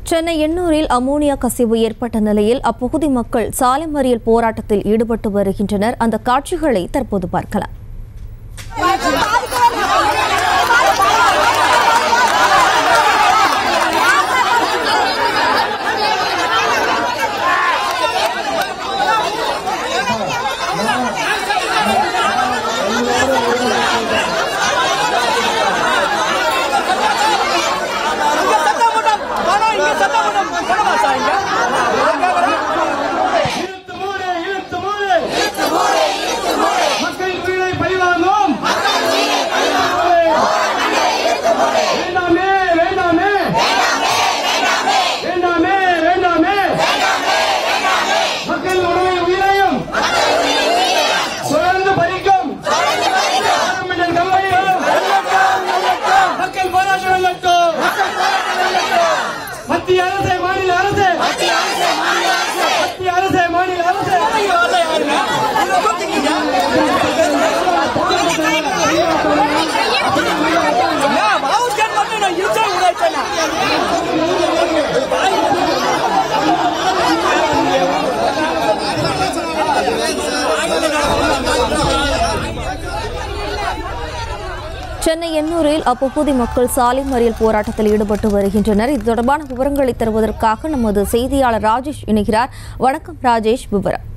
Chennai எண்ணூரில் ammonia கசிவு ஏற்பட்ட நிலையில் அப்பகுதி மக்கள் சாலை மறியல் போராட்டத்தில் ஈடுபட்டு வருகின்றனர் அந்த காட்சிகளை தற்போது பார்க்கலாம் இங்க சட்டமன்றம் பணம் இங்க சட்டமன்றம் பணமா சார் இங்க இழுத்து மூடு, இழுத்து மூடு. மக்கள் உயிரை பழிவாங்கும். வேண்டாமே, வேண்டாமே. வேண்டாமே, வேண்டாமே. மக்கள் உணவை உயிரையும் சுழந்து பறிக்கும் ஆரம்பிடன் கல்லையும் மக்கள் போராட்டம் வெல்லட்டும் மத்திய அரசு மாநில அரசு மத்திய அரசு மாநில அரசு இங்க வரல யாருங்க இங்க கூப்பிட்டீங்க ஏன் மாவுஸ்கேட் மட்டும் நான் இழுச்சா உடைச்சேனா சென்னை எண்ணூரில் அப்பகுதி மக்கள் சாலை மறியல் போராட்டத்தில் ஈடுபட்டு வருகின்றனர் இது தொடர்பான விவரங்களை தருவதற்காக நமது செய்தியாளர் ராஜேஷ் இணைகிறார் வணக்கம் ராஜேஷ் விவரம்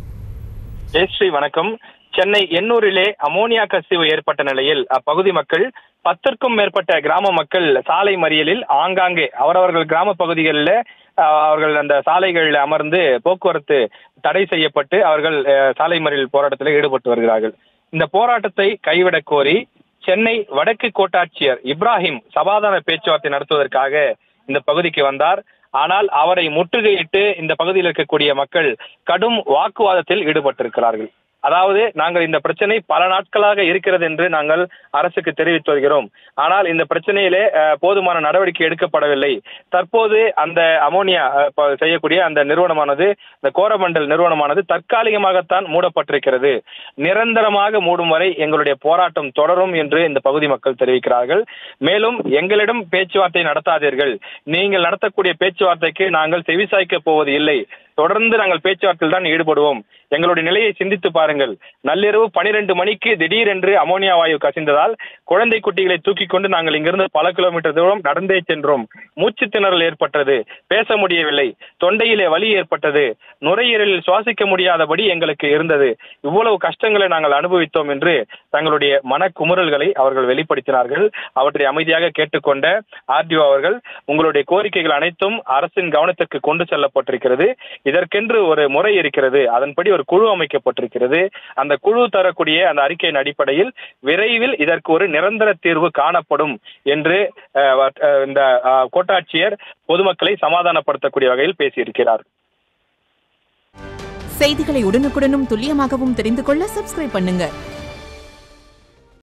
ஜெயஸ்ரீ வணக்கம் சென்னை எண்ணூரிலே அமோனியா கசிவு ஏற்பட்ட நிலையில் அப்பகுதி மக்கள் பத்திற்கும் மேற்பட்ட கிராம மக்கள் சாலை மறியலில் ஆங்காங்கே அவரவர்கள் கிராம பகுதிகளில் அஹ், அவர்கள் அந்த சாலைகளில் அமர்ந்து போக்குவரத்து தடை செய்யப்பட்டு அவர்கள் அஹ், சாலை மறியல் போராட்டத்தில் ஈடுபட்டு வருகிறார்கள் இந்த போராட்டத்தை கைவிடக் கோரி சென்னை வடக்கு கோட்டாட்சியர் இப்ராஹிம் சமாதான பேச்சுவார்த்தை நடத்துவதற்காக இந்த பகுதிக்கு வந்தார் ஆனால் அவரை முற்றுகையிட்டு இந்த பகுதியில் இருக்கக்கூடிய மக்கள் கடும் வாக்குவாதத்தில் ஈடுபட்டிருக்கிறார்கள் அதாவது நாங்கள் இந்த பிரச்சனை பல நாட்களாக இருக்கிறது என்று நாங்கள் அரசுக்கு தெரிவித்து வருகிறோம் ஆனால் இந்த பிரச்சனையிலே அஹ், போதுமான நடவடிக்கை எடுக்கப்படவில்லை தற்போது அந்த அமோனியா அஹ், ப- செய்யக்கூடிய அந்த நிறுவனமானது இந்த கோரமண்டல் நிறுவனமானது தற்காலிகமாகத்தான் மூடப்பட்டிருக்கிறது நிரந்தரமாக மூடும் வரை எங்களுடைய போராட்டம் தொடரும் என்று இந்த பகுதி மக்கள் தெரிவிக்கிறார்கள் மேலும் எங்களிடம் பேச்சுவார்த்தை நடத்தாதீர்கள் நீங்கள் நடத்தக்கூடிய பேச்சுவார்த்தைக்கு நாங்கள் செவிசாய்க்க போவது இல்லை தொடர்ந்து நாங்கள் பேச்சுவார்த்தையில் தான் ஈடுபடுவோம் எங்களுடைய நிலையை சிந்தித்து பாருங்கள் நள்ளிரவு பனிரெண்டு மணிக்கு திடீரென்று அமோனியா வாயு கசிந்ததால் குழந்தை குட்டிகளை தூக்கி கொண்டு நாங்கள் இங்கிருந்து பல கிலோமீட்டர் தூரம் நடந்தே சென்றோம் மூச்சு திணறல் ஏற்பட்டது பேச முடியவில்லை தொண்டையிலே வலி ஏற்பட்டது நுரையீரலில் சுவாசிக்க முடியாதபடி எங்களுக்கு இருந்தது இவ்வளவு கஷ்டங்களை நாங்கள் அனுபவித்தோம் என்று தங்களுடைய மனக்குமுறல்களை அவர்கள் வெளிப்படுத்தினார்கள் அவற்றை அமைதியாக கேட்டுக்கொண்ட ஆர்டிஓ அவர்கள் உங்களுடைய கோரிக்கைகள் அனைத்தும் அரசின் கவனத்திற்கு கொண்டு செல்லப்பட்டிருக்கிறது இதற்கென்று ஒரு முறை இருக்கிறது அதன்படி ஒரு குழு அமைக்கப்பட்டிருக்கிறது அந்த குழு தரக்கூடிய அந்த அறிக்கையின் அடிப்படையில் விரைவில் இதற்கு ஒரு நிரந்தர தீர்வு காணப்படும் என்று அஹ், வ- அஹ், இந்த அஹ், கோட்டாட்சியர் பொதுமக்களை சமாதானப்படுத்தக்கூடிய வகையில் பேசியிருக்கிறார் செய்திகளை உடனுக்குடனும் துல்லியமாகவும் தெரிந்து கொள்ள சப்ஸ்கிரைப் பண்ணுங்க